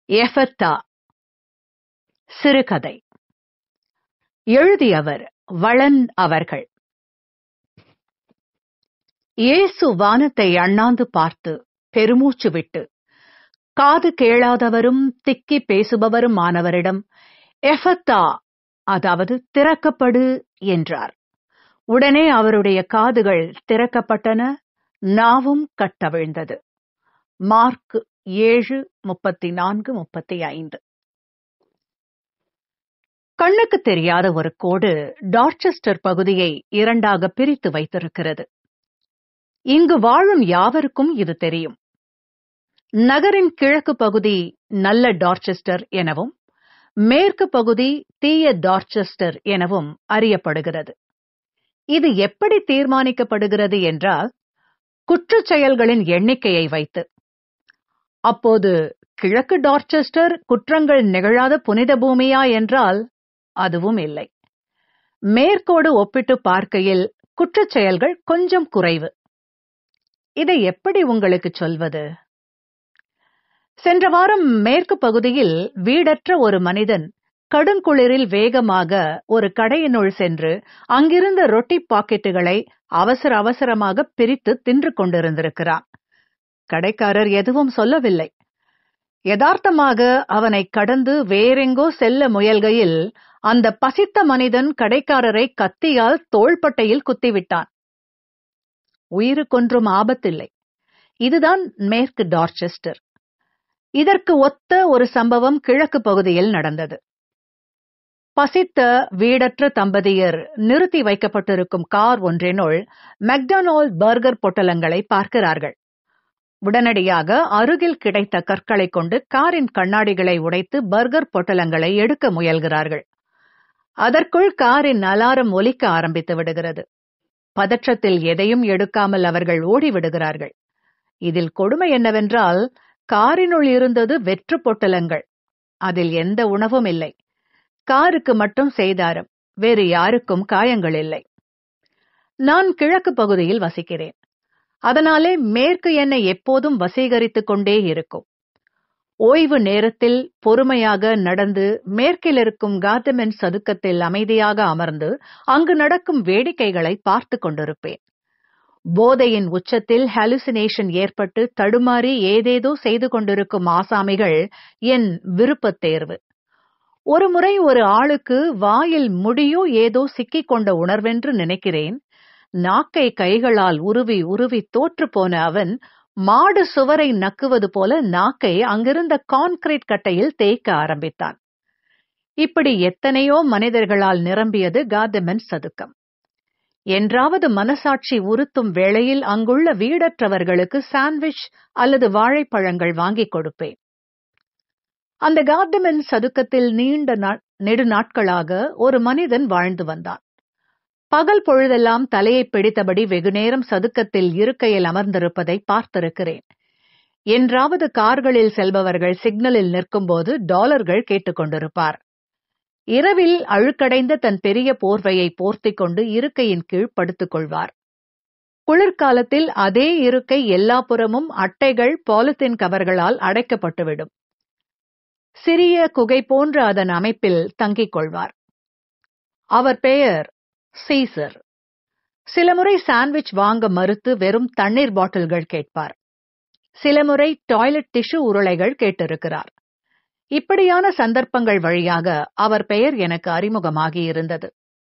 எஃபத்தா சிறுகதை எழுதியவர் வளன் அவர்கள் இயேசு வானத்தை அண்ணாந்து பார்த்து பெருமூச்சு விட்டு காது கேளாதவரும் திக்கி பேசுபவரும் ஆனவரிடம் எஃபத்தா அதாவது திறக்கப்படு என்றார் உடனே அவருடைய காதுகள் திறக்கப்பட்டன நாவும் கட்டவிழ்ந்தது மார்க் ஏழு முப்பத்தி நான்கு முப்பத்தி ஐந்து கண்ணுக்கு தெரியாத ஒரு கோடு டார்ச்செஸ்டர் பகுதியை இரண்டாக பிரித்து வைத்திருக்கிறது இங்கு வாழும் யாவருக்கும் இது தெரியும் நகரின் கிழக்கு பகுதி நல்ல டார்ச்செஸ்டர் எனவும் மேற்கு பகுதி தீய டார்ச்செஸ்டர் எனவும் அறியப்படுகிறது இது எப்படி தீர்மானிக்கப்படுகிறது என்றால் குற்றச் செயல்களின் எண்ணிக்கையை வைத்து அப்போது கிழக்கு டார்ச்செஸ்டர் குற்றங்கள் நிகழாத புனித பூமியா என்றால் அதுவும் இல்லை மேற்கோடு ஒப்பிட்டு பார்க்கையில் குற்றச் செயல்கள் கொஞ்சம் குறைவு இதை எப்படி உங்களுக்கு சொல்வது சென்ற வாரம் மேற்கு பகுதியில் வீடற்ற ஒரு மனிதன் கடுங்குளிரில் வேகமாக ஒரு கடையினுள் சென்று அங்கிருந்த ரொட்டி பாக்கெட்டுகளை அவசர அவசரமாக பிரித்து தின்று கொண்டிருந்திருக்கிறான் கடைக்காரர் எதுவும் சொல்லவில்லை யதார்த்தமாக அவனை கடந்து வேறெங்கோ செல்ல முயல்கையில் அந்த பசித்த மனிதன் கடைக்காரரை கத்தியால் தோள்பட்டையில் குத்திவிட்டான் உயிருக்கொன்றும் ஆபத்தில்லை இதுதான் மேற்கு டார்ச்செஸ்டர் இதற்கு ஒத்த ஒரு சம்பவம் கிழக்கு பகுதியில் நடந்தது பசித்த வீடற்ற தம்பதியர் நிறுத்தி வைக்கப்பட்டிருக்கும் கார் ஒன்றினுள் மெக்டொனால்ட் பர்கர் பொட்டலங்களை பார்க்கிறார்கள் உடனடியாக அருகில் கிடைத்த கற்களை கொண்டு காரின் கண்ணாடிகளை உடைத்து பர்கர் பொட்டலங்களை எடுக்க முயல்கிறார்கள் அதற்குள் காரின் அலாரம் ஒலிக்க ஆரம்பித்து விடுகிறது பதற்றத்தில் எதையும் எடுக்காமல் அவர்கள் ஓடிவிடுகிறார்கள் இதில் கொடுமை என்னவென்றால் காரினுள் இருந்தது வெற்று பொட்டலங்கள் அதில் எந்த உணவும் இல்லை காருக்கு மட்டும் செய்தாரம் வேறு யாருக்கும் காயங்கள் இல்லை நான் கிழக்கு பகுதியில் வசிக்கிறேன் அதனாலே மேற்கு என்னை எப்போதும் வசீகரித்துக் கொண்டே இருக்கும் ஓய்வு நேரத்தில் பொறுமையாக நடந்து மேற்கில் இருக்கும் கார்டமென் சதுக்கத்தில் அமைதியாக அமர்ந்து அங்கு நடக்கும் வேடிக்கைகளை பார்த்து கொண்டிருப்பேன் போதையின் உச்சத்தில் ஹாலுசினேஷன் ஏற்பட்டு தடுமாறி ஏதேதோ செய்து கொண்டிருக்கும் ஆசாமிகள் என் விருப்பத் தேர்வு ஒருமுறை ஒரு ஆளுக்கு வாயில் முடியோ ஏதோ சிக்கிக் கொண்ட உணர்வென்று நினைக்கிறேன் நாக்கை கைகளால் உருவி உருவி தோற்று போன அவன் மாடு சுவரை நக்குவது போல நாக்கை அங்கிருந்த கான்கிரீட் கட்டையில் தேய்க்க ஆரம்பித்தான் இப்படி எத்தனையோ மனிதர்களால் நிரம்பியது கார்டமென் சதுக்கம் என்றாவது மனசாட்சி உறுத்தும் வேளையில் அங்குள்ள வீடற்றவர்களுக்கு சாண்ட்விச் அல்லது வாழைப்பழங்கள் வாங்கிக் கொடுப்பேன் அந்த கார்டமென் சதுக்கத்தில் நீண்ட நெடு நாட்களாக ஒரு மனிதன் வாழ்ந்து வந்தான் பகல் பொழுதெல்லாம் தலையை பிடித்தபடி வெகுநேரம் சதுக்கத்தில் இருக்கையில் அமர்ந்திருப்பதை பார்த்திருக்கிறேன் என்றாவது கார்களில் செல்பவர்கள் சிக்னலில் நிற்கும்போது டாலர்கள் கேட்டுக்கொண்டிருப்பார் இரவில் அழுக்கடைந்த தன் பெரிய போர்வையை போர்த்திக் கொண்டு இருக்கையின் கீழ் படுத்துக் கொள்வார் குளிர்காலத்தில் அதே இருக்கை எல்லா புறமும் அட்டைகள் பாலித்தீன் கவர்களால் அடைக்கப்பட்டுவிடும் சிறிய குகை போன்ற அதன் அமைப்பில் தங்கிக் கொள்வார் அவர் பெயர் சீசர் சில முறை சாண்ட்விச் வாங்க மறுத்து வெறும் தண்ணீர் பாட்டில்கள் கேட்பார் சில முறை டாய்லெட் டிஷ்யூ உருளைகள் கேட்டிருக்கிறார் இப்படியான சந்தர்ப்பங்கள் வழியாக அவர் பெயர் எனக்கு அறிமுகமாகி இருந்தது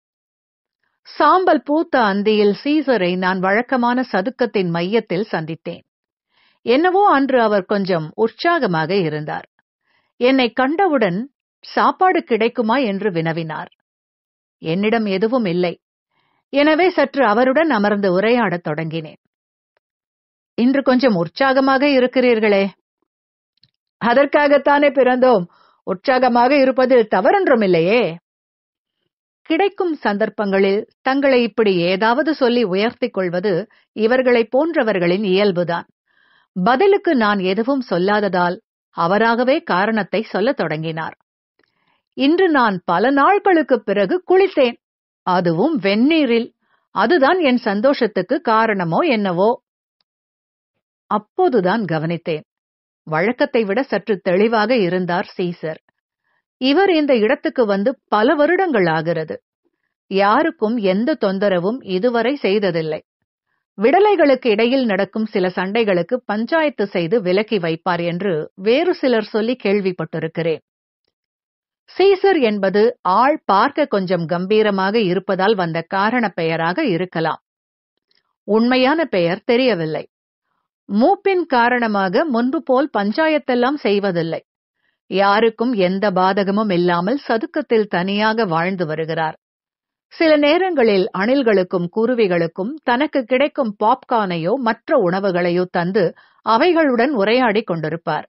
சாம்பல் பூத்த அந்தியில் சீசரை நான் வழக்கமான சதுக்கத்தின் மையத்தில் சந்தித்தேன் என்னவோ அன்று அவர் கொஞ்சம் உற்சாகமாக இருந்தார் என்னை கண்டவுடன் சாப்பாடு கிடைக்குமா என்று வினவினார் என்னிடம் எதுவும் இல்லை எனவே சற்று அவருடன் அமர்ந்து உரையாடத் தொடங்கினேன் இன்று கொஞ்சம் உற்சாகமாக இருக்கிறீர்களே அதற்காகத்தானே பிறந்தோம் உற்சாகமாக இருப்பதில் தவறொன்றும் இல்லையே கிடைக்கும் சந்தர்ப்பங்களில் தங்களை இப்படி ஏதாவது சொல்லி உயர்த்திக் கொள்வது இவர்களைப் போன்றவர்களின் இயல்புதான் பதிலுக்கு நான் எதுவும் சொல்லாததால் அவராகவே காரணத்தை சொல்லத் தொடங்கினார் இன்று நான் பல நாட்களுக்குப் பிறகு குளித்தேன் அதுவும் வெந்நீரில் அதுதான் என் சந்தோஷத்துக்கு காரணமோ என்னவோ அப்போதுதான் கவனித்தேன் வழக்கத்தை விட சற்று தெளிவாக இருந்தார் சீசர் இவர் இந்த இடத்துக்கு வந்து பல வருடங்கள் ஆகிறது யாருக்கும் எந்த தொந்தரவும் இதுவரை செய்ததில்லை விடலைகளுக்கு இடையில் நடக்கும் சில சண்டைகளுக்கு பஞ்சாயத்து செய்து விலக்கி வைப்பார் என்று வேறு சிலர் சொல்லி கேள்விப்பட்டிருக்கிறேன் சீசர் என்பது ஆள் பார்க்க கொஞ்சம் கம்பீரமாக இருப்பதால் வந்த காரண பெயராக இருக்கலாம் உண்மையான பெயர் தெரியவில்லை மூப்பின் காரணமாக முன்பு போல் பஞ்சாயத்தெல்லாம் செய்வதில்லை யாருக்கும் எந்த பாதகமும் இல்லாமல் சதுக்கத்தில் தனியாக வாழ்ந்து வருகிறார் சில நேரங்களில் அணில்களுக்கும் குருவிகளுக்கும் தனக்கு கிடைக்கும் பாப்கார்னையோ மற்ற உணவுகளையோ தந்து அவைகளுடன் உரையாடிக் கொண்டிருப்பார்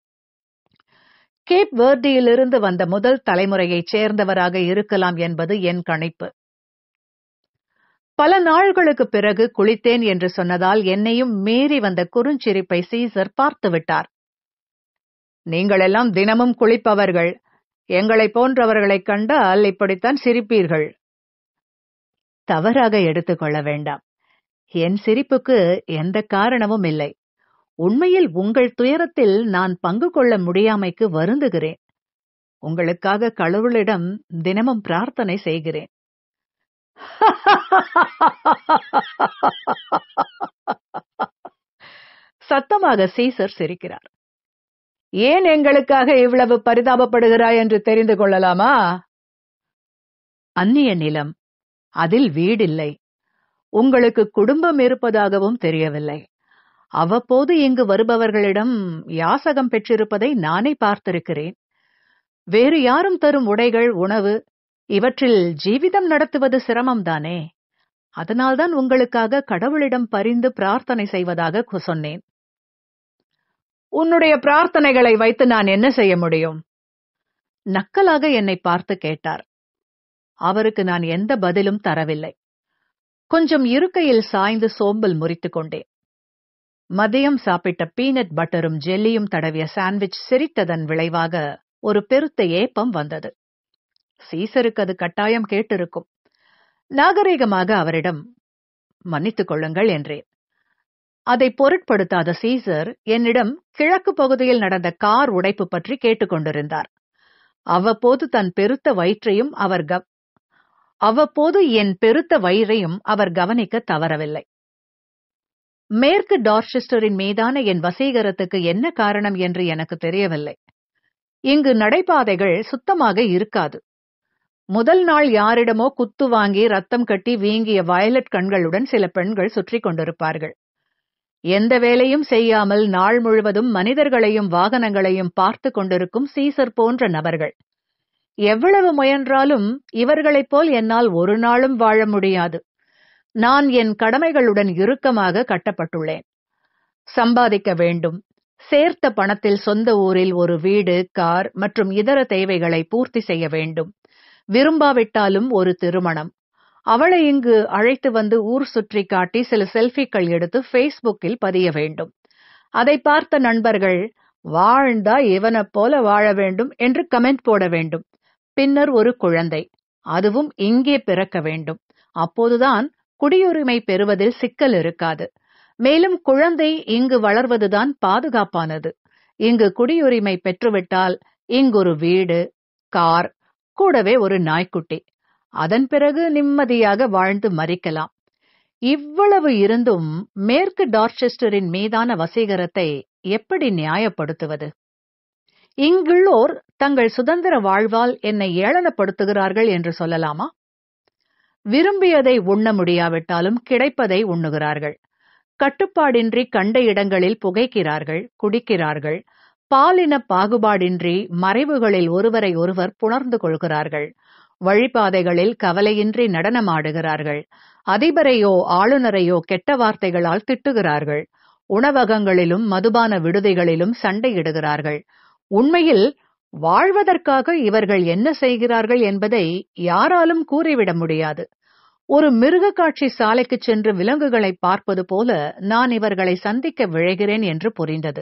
கேப் வேர்டியிலிருந்து வந்த முதல் தலைமுறையைச் சேர்ந்தவராக இருக்கலாம் என்பது என் கணிப்பு பல நாள்களுக்கு பிறகு குளித்தேன் என்று சொன்னதால் என்னையும் மீறி வந்த குறுஞ்சிரிப்பை சீசர் பார்த்து விட்டார் நீங்களெல்லாம் தினமும் குளிப்பவர்கள் எங்களைப் போன்றவர்களைக் கண்டால் இப்படித்தான் சிரிப்பீர்கள் தவறாக எடுத்துக்கொள்ள வேண்டாம் என் சிரிப்புக்கு எந்த காரணமும் இல்லை உண்மையில் உங்கள் துயரத்தில் நான் பங்கு கொள்ள முடியாமைக்கு வருந்துகிறேன் உங்களுக்காக கடவுளிடம் தினமும் பிரார்த்தனை செய்கிறேன் சத்தமாக சீசர் சிரிக்கிறார் ஏன் எங்களுக்காக இவ்வளவு பரிதாபப்படுகிறாய் என்று தெரிந்து கொள்ளலாமா அந்நிய நிலம் அதில் வீடில்லை உங்களுக்கு குடும்பம் இருப்பதாகவும் தெரியவில்லை அவ்வப்போது இங்கு வருபவர்களிடம் யாசகம் பெற்றிருப்பதை நானே பார்த்திருக்கிறேன் வேறு யாரும் தரும் உடைகள் உணவு இவற்றில் ஜீவிதம் நடத்துவது சிரமம்தானே அதனால்தான் உங்களுக்காக கடவுளிடம் பரிந்து பிரார்த்தனை செய்வதாக சொன்னேன் உன்னுடைய பிரார்த்தனைகளை வைத்து நான் என்ன செய்ய முடியும் நக்கலாக என்னை பார்த்து கேட்டார் அவருக்கு நான் எந்த பதிலும் தரவில்லை கொஞ்சம் இருக்கையில் சாய்ந்து சோம்பல் முறித்துக் கொண்டேன் மதியம் சாப்பிட்ட பீனட் பட்டரும் ஜெல்லியும் தடவிய சாண்ட்விச் சிரித்ததன் விளைவாக ஒரு பெருத்த ஏப்பம் வந்தது சீசருக்கு அது கட்டாயம் கேட்டிருக்கும் நாகரீகமாக அவரிடம் மன்னித்துக் கொள்ளுங்கள் என்றேன் அதை பொருட்படுத்தாத சீசர் என்னிடம் கிழக்கு பகுதியில் நடந்த கார் உடைப்பு பற்றி கேட்டுக்கொண்டிருந்தார் அவ்வப்போது தன் பெருத்த வயிற்றையும் அவர் அவ்வப்போது என் பெருத்த வயிறையும் அவர் கவனிக்க தவறவில்லை மேற்கு டார்ச்செஸ்டரின் மீதான என் வசீகரத்துக்கு என்ன காரணம் என்று எனக்கு தெரியவில்லை இங்கு நடைபாதைகள் சுத்தமாக இருக்காது முதல் நாள் யாரிடமோ குத்து வாங்கி ரத்தம் கட்டி வீங்கிய வயலட் கண்களுடன் சில பெண்கள் சுற்றி கொண்டிருப்பார்கள் எந்த வேலையும் செய்யாமல் நாள் முழுவதும் மனிதர்களையும் வாகனங்களையும் பார்த்து கொண்டிருக்கும் சீசர் போன்ற நபர்கள் எவ்வளவு முயன்றாலும் இவர்களைப் போல் என்னால் ஒரு நாளும் வாழ முடியாது நான் என் கடமைகளுடன் இறுக்கமாக கட்டப்பட்டுள்ளேன் சம்பாதிக்க வேண்டும் சேர்த்த பணத்தில் சொந்த ஊரில் ஒரு வீடு கார் மற்றும் இதர தேவைகளை பூர்த்தி செய்ய வேண்டும் விரும்பாவிட்டாலும் ஒரு திருமணம் அவளை இங்கு அழைத்து வந்து ஊர் சுற்றி காட்டி சில செல்ஃபிக்கள் எடுத்து ஃபேஸ்புக்கில் பதிய வேண்டும் அதை பார்த்த நண்பர்கள் வாழ்ந்தா இவனைப் போல வாழ வேண்டும் என்று கமெண்ட் போட வேண்டும் பின்னர் ஒரு குழந்தை அதுவும் இங்கே பிறக்க வேண்டும் அப்போதுதான் குடியுரிமை பெறுவதில் சிக்கல் இருக்காது மேலும் குழந்தை இங்கு வளர்வதுதான் பாதுகாப்பானது இங்கு குடியுரிமை பெற்றுவிட்டால் இங்கொரு வீடு கார் கூடவே ஒரு நாய்க்குட்டி அதன் பிறகு நிம்மதியாக வாழ்ந்து மறிக்கலாம் இவ்வளவு இருந்தும் மேற்கு டார்ச்செஸ்டரின் மீதான வசீகரத்தை எப்படி நியாயப்படுத்துவது இங்குள்ளோர் தங்கள் சுதந்திர வாழ்வால் என்னை ஏளனப்படுத்துகிறார்கள் என்று சொல்லலாமா விரும்பியதை உண்ண முடியாவிட்டாலும் கிடைப்பதை உண்ணுகிறார்கள் கட்டுப்பாடின்றி கண்ட இடங்களில் புகைக்கிறார்கள் குடிக்கிறார்கள் பாலின பாகுபாடின்றி மறைவுகளில் ஒருவரை ஒருவர் புணர்ந்து கொள்கிறார்கள் வழிபாதைகளில் கவலையின்றி நடனமாடுகிறார்கள் அதிபரையோ ஆளுநரையோ கெட்ட வார்த்தைகளால் திட்டுகிறார்கள் உணவகங்களிலும் மதுபான விடுதிகளிலும் சண்டையிடுகிறார்கள் உண்மையில் வாழ்வதற்காக இவர்கள் என்ன செய்கிறார்கள் என்பதை யாராலும் கூறிவிட முடியாது ஒரு மிருக காட்சி சாலைக்கு சென்று விலங்குகளை பார்ப்பது போல நான் இவர்களை சந்திக்க விழைகிறேன் என்று புரிந்தது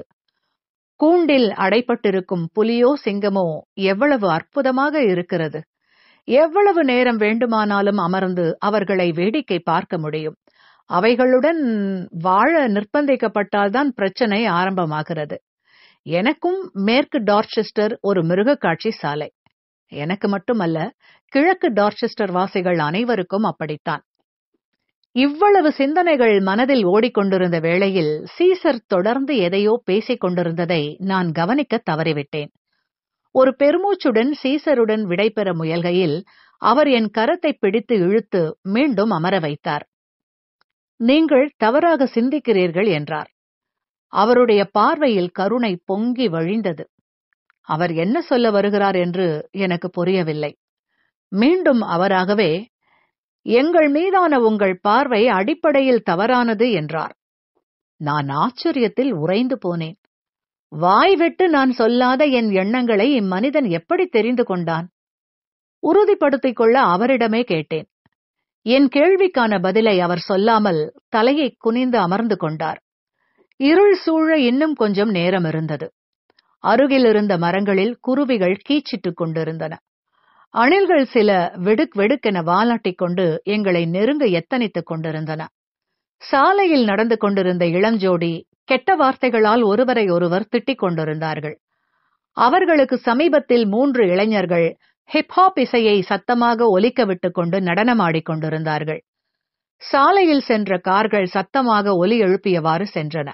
கூண்டில் அடைப்பட்டிருக்கும் புலியோ சிங்கமோ எவ்வளவு அற்புதமாக இருக்கிறது எவ்வளவு நேரம் வேண்டுமானாலும் அமர்ந்து அவர்களை வேடிக்கை பார்க்க முடியும் அவைகளுடன் வாழ நிர்பந்திக்கப்பட்டால்தான் பிரச்சனை ஆரம்பமாகிறது எனக்கும் மேற்கு டார்ச்செஸ்டர் ஒரு மிருகக்காட்சி சாலை எனக்கு மட்டுமல்ல கிழக்கு டார்ச்செஸ்டர் வாசிகள் அனைவருக்கும் அப்படித்தான் இவ்வளவு சிந்தனைகள் மனதில் ஓடிக்கொண்டிருந்த வேளையில் சீசர் தொடர்ந்து எதையோ பேசிக் கொண்டிருந்ததை நான் கவனிக்க தவறிவிட்டேன் ஒரு பெருமூச்சுடன் சீசருடன் விடைபெற முயல்கையில் அவர் என் கரத்தை பிடித்து இழுத்து மீண்டும் அமர வைத்தார் நீங்கள் தவறாக சிந்திக்கிறீர்கள் என்றார் அவருடைய பார்வையில் கருணை பொங்கி வழிந்தது அவர் என்ன சொல்ல வருகிறார் என்று எனக்கு புரியவில்லை மீண்டும் அவராகவே எங்கள் மீதான உங்கள் பார்வை அடிப்படையில் தவறானது என்றார் நான் ஆச்சரியத்தில் உறைந்து போனேன் வாய் விட்டு நான் சொல்லாத என் எண்ணங்களை இம்மனிதன் எப்படி தெரிந்து கொண்டான் உறுதிப்படுத்திக் கொள்ள அவரிடமே கேட்டேன் என் கேள்விக்கான பதிலை அவர் சொல்லாமல் தலையை குனிந்து அமர்ந்து கொண்டார் இருள் சூழ இன்னும் கொஞ்சம் நேரம் இருந்தது அருகில் இருந்த மரங்களில் குருவிகள் கீச்சிட்டுக் கொண்டிருந்தன அணில்கள் சில வெடுக் வெடுக்கென வாலாட்டிக் கொண்டு எங்களை நெருங்க எத்தனித்துக் கொண்டிருந்தன சாலையில் நடந்து கொண்டிருந்த இளஞ்சோடி கெட்ட வார்த்தைகளால் ஒருவரை ஒருவர் திட்டிக் கொண்டிருந்தார்கள் அவர்களுக்கு சமீபத்தில் மூன்று இளைஞர்கள் ஹிப்ஹாப் இசையை சத்தமாக ஒலிக்க விட்டுக் கொண்டு நடனமாடிக் கொண்டிருந்தார்கள் சாலையில் சென்ற கார்கள் சத்தமாக ஒலி எழுப்பியவாறு சென்றன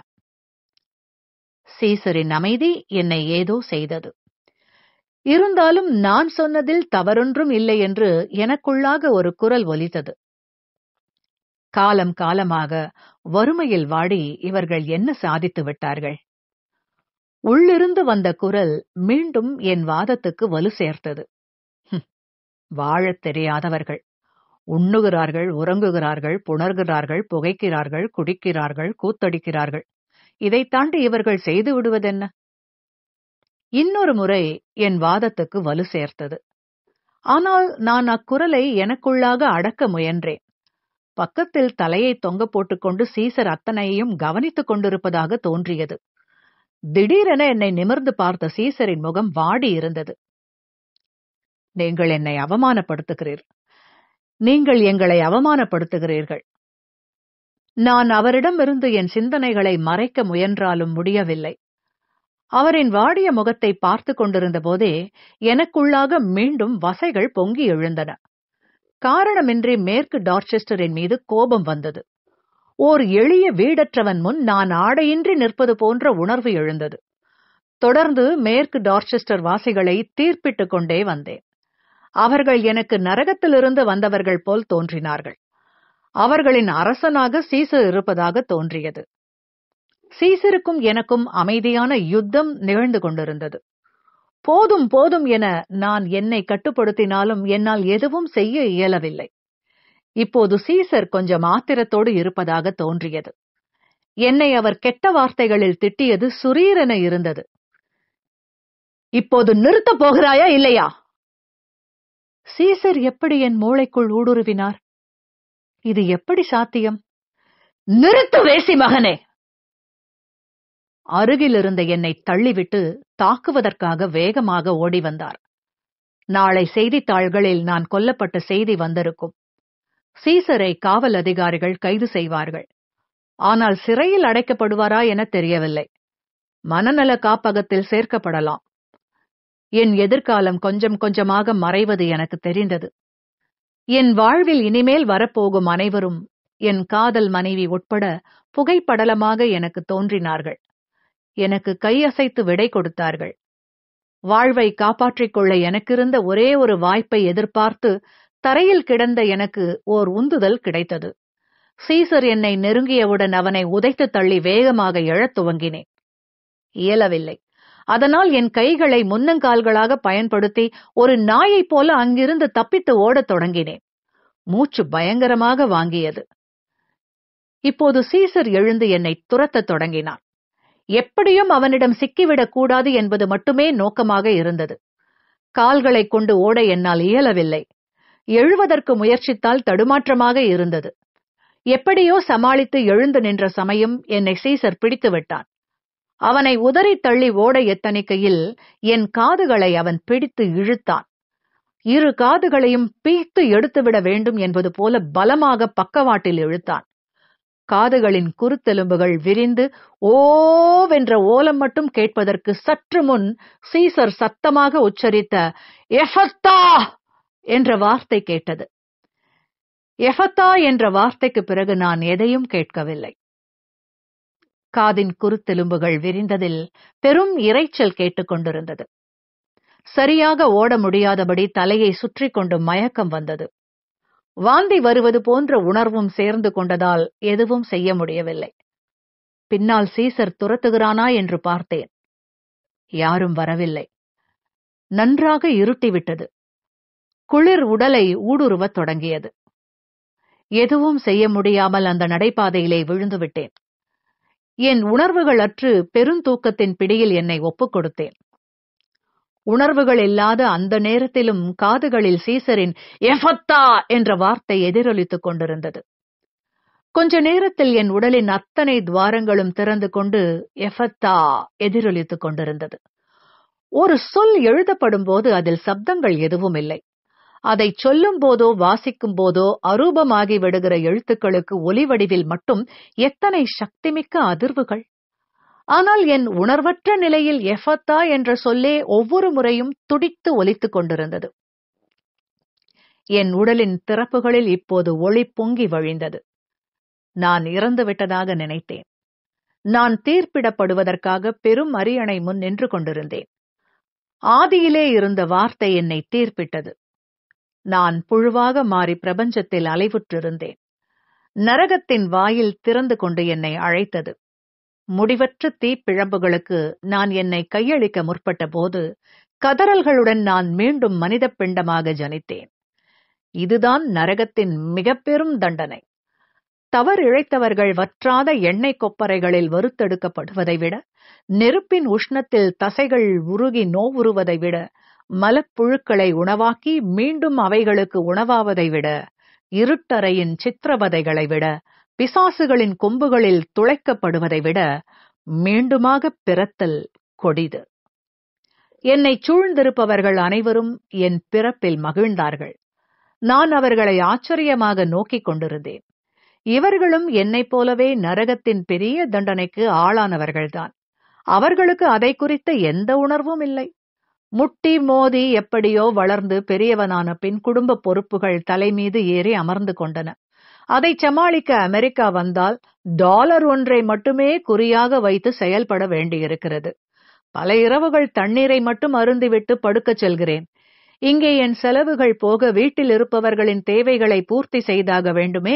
சீசரின் அமைதி என்னை ஏதோ செய்தது இருந்தாலும் நான் சொன்னதில் தவறொன்றும் இல்லை என்று எனக்குள்ளாக ஒரு குரல் ஒலித்தது காலம் காலமாக வறுமையில் வாடி இவர்கள் என்ன சாதித்து விட்டார்கள் உள்ளிருந்து வந்த குரல் மீண்டும் என் வாதத்துக்கு வலு சேர்த்தது வாழத் தெரியாதவர்கள் உண்ணுகிறார்கள் உறங்குகிறார்கள் புணர்கிறார்கள் புகைக்கிறார்கள் குடிக்கிறார்கள் கூத்தடிக்கிறார்கள் இதை தாண்டி இவர்கள் செய்து விடுவதென்ன இன்னொரு முறை என் வாதத்துக்கு வலு சேர்த்தது ஆனால் நான் அக்குரலை எனக்குள்ளாக அடக்க முயன்றேன் பக்கத்தில் தலையை தொங்க போட்டுக்கொண்டு சீசர் அத்தனையையும் கவனித்துக் கொண்டிருப்பதாக தோன்றியது திடீரென என்னை நிமிர்ந்து பார்த்த சீசரின் முகம் வாடி இருந்தது நீங்கள் என்னை அவமானப்படுத்துகிறீர் நீங்கள் எங்களை அவமானப்படுத்துகிறீர்கள் நான் அவரிடமிருந்து என் சிந்தனைகளை மறைக்க முயன்றாலும் முடியவில்லை அவரின் வாடிய முகத்தை பார்த்து கொண்டிருந்த போதே எனக்குள்ளாக மீண்டும் வசைகள் பொங்கி எழுந்தன காரணமின்றி மேற்கு டார்ச்செஸ்டரின் மீது கோபம் வந்தது ஓர் எளிய வீடற்றவன் முன் நான் ஆடையின்றி நிற்பது போன்ற உணர்வு எழுந்தது தொடர்ந்து மேற்கு டார்ச்செஸ்டர் வாசிகளை தீர்ப்பிட்டுக் கொண்டே வந்தேன் அவர்கள் எனக்கு நரகத்திலிருந்து வந்தவர்கள் போல் தோன்றினார்கள் அவர்களின் அரசனாக சீசர் இருப்பதாக தோன்றியது சீசருக்கும் எனக்கும் அமைதியான யுத்தம் நிகழ்ந்து கொண்டிருந்தது போதும் போதும் என நான் என்னை கட்டுப்படுத்தினாலும் என்னால் எதுவும் செய்ய இயலவில்லை இப்போது சீசர் கொஞ்சம் ஆத்திரத்தோடு இருப்பதாக தோன்றியது என்னை அவர் கெட்ட வார்த்தைகளில் திட்டியது சுரீரென இருந்தது இப்போது நிறுத்தப் போகிறாயா இல்லையா சீசர் எப்படி என் மூளைக்குள் ஊடுருவினார் இது எப்படி சாத்தியம் நிறுத்து வேசி மகனே அருகில் இருந்த என்னை தள்ளிவிட்டு தாக்குவதற்காக வேகமாக ஓடி வந்தார் நாளை செய்தித்தாள்களில் நான் கொல்லப்பட்ட செய்தி வந்திருக்கும் சீசரை காவல் அதிகாரிகள் கைது செய்வார்கள் ஆனால் சிறையில் அடைக்கப்படுவாரா என தெரியவில்லை மனநல காப்பகத்தில் சேர்க்கப்படலாம் என் எதிர்காலம் கொஞ்சம் கொஞ்சமாக மறைவது எனக்கு தெரிந்தது என் வாழ்வில் இனிமேல் வரப்போகும் அனைவரும் என் காதல் மனைவி உட்பட புகைப்படலமாக எனக்கு தோன்றினார்கள் எனக்கு கையசைத்து விடை கொடுத்தார்கள் வாழ்வை காப்பாற்றிக் கொள்ள எனக்கிருந்த ஒரே ஒரு வாய்ப்பை எதிர்பார்த்து தரையில் கிடந்த எனக்கு ஓர் உந்துதல் கிடைத்தது சீசர் என்னை நெருங்கியவுடன் அவனை உதைத்து தள்ளி வேகமாக எழத் துவங்கினேன் இயலவில்லை அதனால் என் கைகளை முன்னங்கால்களாக பயன்படுத்தி ஒரு நாயைப் போல அங்கிருந்து தப்பித்து ஓடத் தொடங்கினேன் மூச்சு பயங்கரமாக வாங்கியது இப்போது சீசர் எழுந்து என்னை துரத்தத் தொடங்கினான் எப்படியும் அவனிடம் சிக்கிவிடக் கூடாது என்பது மட்டுமே நோக்கமாக இருந்தது கால்களைக் கொண்டு ஓட என்னால் இயலவில்லை எழுவதற்கு முயற்சித்தால் தடுமாற்றமாக இருந்தது எப்படியோ சமாளித்து எழுந்து நின்ற சமயம் என்னை சீசர் பிடித்து விட்டான் அவனை உதறி தள்ளி ஓட எத்தனிக்கையில் என் காதுகளை அவன் பிடித்து இழுத்தான் இரு காதுகளையும் பீத்து எடுத்துவிட வேண்டும் என்பது போல பலமாக பக்கவாட்டில் இழுத்தான் காதுகளின் குருத்தெலும்புகள் விரிந்து ஓவென்ற ஓலம் மட்டும் கேட்பதற்கு சற்று முன் சீசர் சத்தமாக உச்சரித்த எஃபத்தா என்ற வார்த்தை கேட்டது எஃபத்தா என்ற வார்த்தைக்கு பிறகு நான் எதையும் கேட்கவில்லை காதின் குருத்தெலும்புகள் விரிந்ததில் பெரும் இரைச்சல் கேட்டுக்கொண்டிருந்தது சரியாக ஓட முடியாதபடி தலையை சுற்றி கொண்டு மயக்கம் வந்தது வாந்தி வருவது போன்ற உணர்வும் சேர்ந்து கொண்டதால் எதுவும் செய்ய முடியவில்லை பின்னால் சீசர் துரத்துகிறானா என்று பார்த்தேன் யாரும் வரவில்லை நன்றாக இருட்டிவிட்டது குளிர் உடலை ஊடுருவத் தொடங்கியது எதுவும் செய்ய முடியாமல் அந்த நடைபாதையிலே விழுந்து விட்டேன் என் உணர்வுகள் அற்று பெருந்தூக்கத்தின் பிடியில் என்னை ஒப்புக் கொடுத்தேன் உணர்வுகள் இல்லாத அந்த நேரத்திலும் காதுகளில் சீசரின் எஃபத்தா என்ற வார்த்தை எதிரொலித்துக் கொண்டிருந்தது கொஞ்ச நேரத்தில் என் உடலின் அத்தனை துவாரங்களும் திறந்து கொண்டு எஃபத்தா எதிரொலித்துக் கொண்டிருந்தது ஒரு சொல் எழுதப்படும் போது அதில் சப்தங்கள் எதுவும் இல்லை அதை சொல்லும் போதோ வாசிக்கும் போதோ அரூபமாகி விடுகிற எழுத்துக்களுக்கு ஒலி வடிவில் மட்டும் எத்தனை சக்திமிக்க அதிர்வுகள் ஆனால் என் உணர்வற்ற நிலையில் எஃபத்தா என்ற சொல்லே ஒவ்வொரு முறையும் துடித்து ஒலித்துக் கொண்டிருந்தது என் உடலின் திறப்புகளில் இப்போது ஒளி பொங்கி வழிந்தது நான் இறந்து விட்டதாக நினைத்தேன் நான் தீர்ப்பிடப்படுவதற்காக பெரும் அரியணை முன் நின்று கொண்டிருந்தேன் ஆதியிலே இருந்த வார்த்தை என்னை தீர்ப்பிட்டது நான் புழுவாக மாறி பிரபஞ்சத்தில் அலைவுற்றிருந்தேன் நரகத்தின் வாயில் திறந்து கொண்டு என்னை அழைத்தது முடிவற்ற தீப்பிழம்புகளுக்கு நான் என்னை கையளிக்க முற்பட்ட போது கதறல்களுடன் நான் மீண்டும் மனித பிண்டமாக ஜனித்தேன் இதுதான் நரகத்தின் மிக பெரும் தண்டனை தவறிழைத்தவர்கள் வற்றாத எண்ணெய் கொப்பரைகளில் வறுத்தெடுக்கப்படுவதை விட நெருப்பின் உஷ்ணத்தில் தசைகள் உருகி நோவுறுவதை விட மலப்புழுக்களை உணவாக்கி மீண்டும் அவைகளுக்கு உணவாவதை விட இருட்டறையின் சித்திரவதைகளை விட பிசாசுகளின் கொம்புகளில் துளைக்கப்படுவதை விட மீண்டுமாக பிறத்தல் கொடிது என்னை சூழ்ந்திருப்பவர்கள் அனைவரும் என் பிறப்பில் மகிழ்ந்தார்கள் நான் அவர்களை ஆச்சரியமாக நோக்கிக் கொண்டிருந்தேன் இவர்களும் என்னைப் போலவே நரகத்தின் பெரிய தண்டனைக்கு ஆளானவர்கள்தான் அவர்களுக்கு அதை குறித்த எந்த உணர்வும் இல்லை முட்டி மோதி எப்படியோ வளர்ந்து பெரியவனான பின் குடும்ப பொறுப்புகள் தலைமீது ஏறி அமர்ந்து கொண்டன அதை சமாளிக்க அமெரிக்கா வந்தால் டாலர் ஒன்றை மட்டுமே குறியாக வைத்து செயல்பட வேண்டியிருக்கிறது பல இரவுகள் தண்ணீரை மட்டும் அருந்திவிட்டு படுக்கச் செல்கிறேன் இங்கே என் செலவுகள் போக வீட்டில் இருப்பவர்களின் தேவைகளை பூர்த்தி செய்தாக வேண்டுமே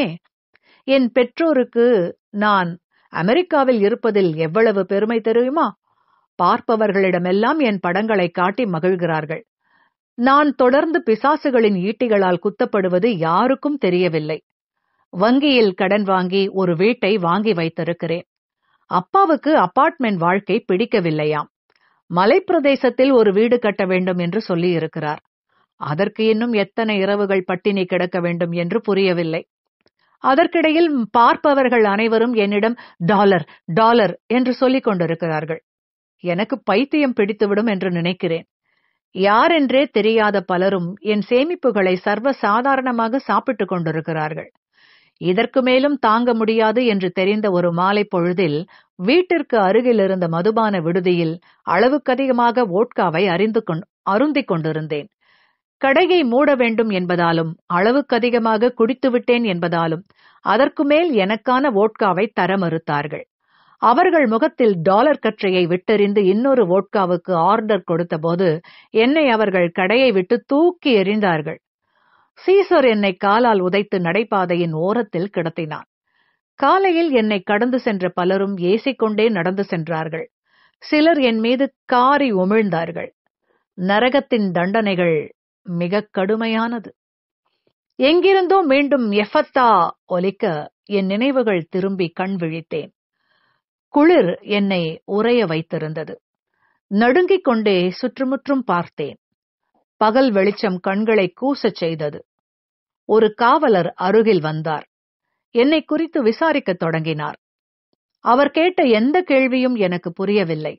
என் பெற்றோருக்கு நான் அமெரிக்காவில் இருப்பதில் எவ்வளவு பெருமை தெரியுமா பார்ப்பவர்களிடமெல்லாம் என் படங்களை காட்டி மகிழ்கிறார்கள் நான் தொடர்ந்து பிசாசுகளின் ஈட்டிகளால் குத்தப்படுவது யாருக்கும் தெரியவில்லை வங்கியில் கடன் வாங்கி ஒரு வீட்டை வாங்கி வைத்திருக்கிறேன் அப்பாவுக்கு அபார்ட்மெண்ட் வாழ்க்கை பிடிக்கவில்லையாம் மலைப்பிரதேசத்தில் ஒரு வீடு கட்ட வேண்டும் என்று சொல்லியிருக்கிறார் அதற்கு இன்னும் எத்தனை இரவுகள் பட்டினி கிடக்க வேண்டும் என்று புரியவில்லை அதற்கிடையில் பார்ப்பவர்கள் அனைவரும் என்னிடம் டாலர் டாலர் என்று சொல்லிக் கொண்டிருக்கிறார்கள் எனக்கு பைத்தியம் பிடித்துவிடும் என்று நினைக்கிறேன் யாரென்றே தெரியாத பலரும் என் சேமிப்புகளை சர்வ சாதாரணமாக சாப்பிட்டுக் கொண்டிருக்கிறார்கள் இதற்கு மேலும் தாங்க முடியாது என்று தெரிந்த ஒரு மாலை பொழுதில் வீட்டிற்கு அருகில் இருந்த மதுபான விடுதியில் அளவுக்கதிகமாக ஓட்காவை அறிந்து கொண் அருந்திக் கொண்டிருந்தேன் கடையை மூட வேண்டும் என்பதாலும் அளவுக்கதிகமாக குடித்துவிட்டேன் என்பதாலும் அதற்கு மேல் எனக்கான வோட்காவை தர மறுத்தார்கள் அவர்கள் முகத்தில் டாலர் கற்றையை விட்டெறிந்து இன்னொரு வோட்காவுக்கு ஆர்டர் கொடுத்தபோது என்னை அவர்கள் கடையை விட்டு தூக்கி எறிந்தார்கள் சீசர் என்னை காலால் உதைத்து நடைபாதையின் ஓரத்தில் கிடத்தினான் காலையில் என்னை கடந்து சென்ற பலரும் ஏசிக்கொண்டே நடந்து சென்றார்கள் சிலர் என் மீது காரி உமிழ்ந்தார்கள் நரகத்தின் தண்டனைகள் மிக கடுமையானது எங்கிருந்தோ மீண்டும் எஃபத்தா ஒலிக்க என் நினைவுகள் திரும்பி கண் விழித்தேன் குளிர் என்னை உறைய வைத்திருந்தது நடுங்கிக் கொண்டே சுற்றுமுற்றும் பார்த்தேன் பகல் வெளிச்சம் கண்களை கூசச் செய்தது ஒரு காவலர் அருகில் வந்தார் என்னை குறித்து விசாரிக்கத் தொடங்கினார் அவர் கேட்ட எந்த கேள்வியும் எனக்கு புரியவில்லை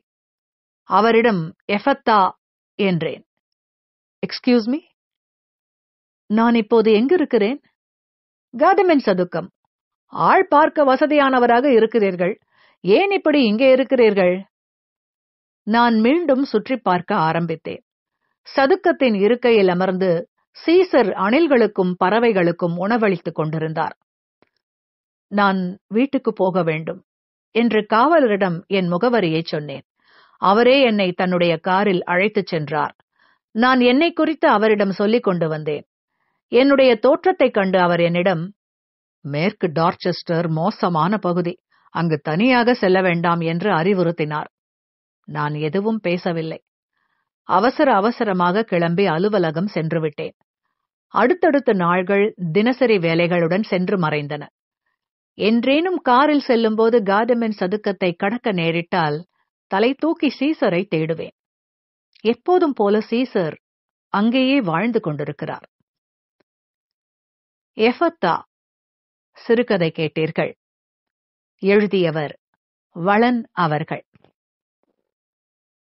அவரிடம் எஃபத்தா என்றேன் எக்ஸ்கியூஸ் மீ நான் இப்போது எங்கிருக்கிறேன் காதமென் சதுக்கம் ஆள் பார்க்க வசதியானவராக இருக்கிறீர்கள் ஏன் இப்படி இங்கே இருக்கிறீர்கள் நான் மீண்டும் சுற்றி பார்க்க ஆரம்பித்தேன் சதுக்கத்தின் இருக்கையில் அமர்ந்து சீசர் அணில்களுக்கும் பறவைகளுக்கும் உணவளித்துக் கொண்டிருந்தார் நான் வீட்டுக்கு போக வேண்டும் என்று காவலரிடம் என் முகவரியை சொன்னேன் அவரே என்னை தன்னுடைய காரில் அழைத்துச் சென்றார் நான் என்னை குறித்து அவரிடம் சொல்லிக் கொண்டு வந்தேன் என்னுடைய தோற்றத்தைக் கண்டு அவர் என்னிடம் மேற்கு டார்ச்செஸ்டர் மோசமான பகுதி அங்கு தனியாக செல்ல வேண்டாம் என்று அறிவுறுத்தினார் நான் எதுவும் பேசவில்லை அவசர அவசரமாக கிளம்பி அலுவலகம் சென்று விட்டேன் அடுத்தடுத்த நாள்கள் தினசரி வேலைகளுடன் சென்று மறைந்தன என்றேனும் காரில் செல்லும்போது கார்டமென் சதுக்கத்தை கடக்க நேரிட்டால் தலை தூக்கி சீசரை தேடுவேன் எப்போதும் போல சீசர் அங்கேயே வாழ்ந்து கொண்டிருக்கிறார் எஃபத்தா சிறுகதை கேட்டீர்கள் எழுதியவர் வளன் அவர்கள்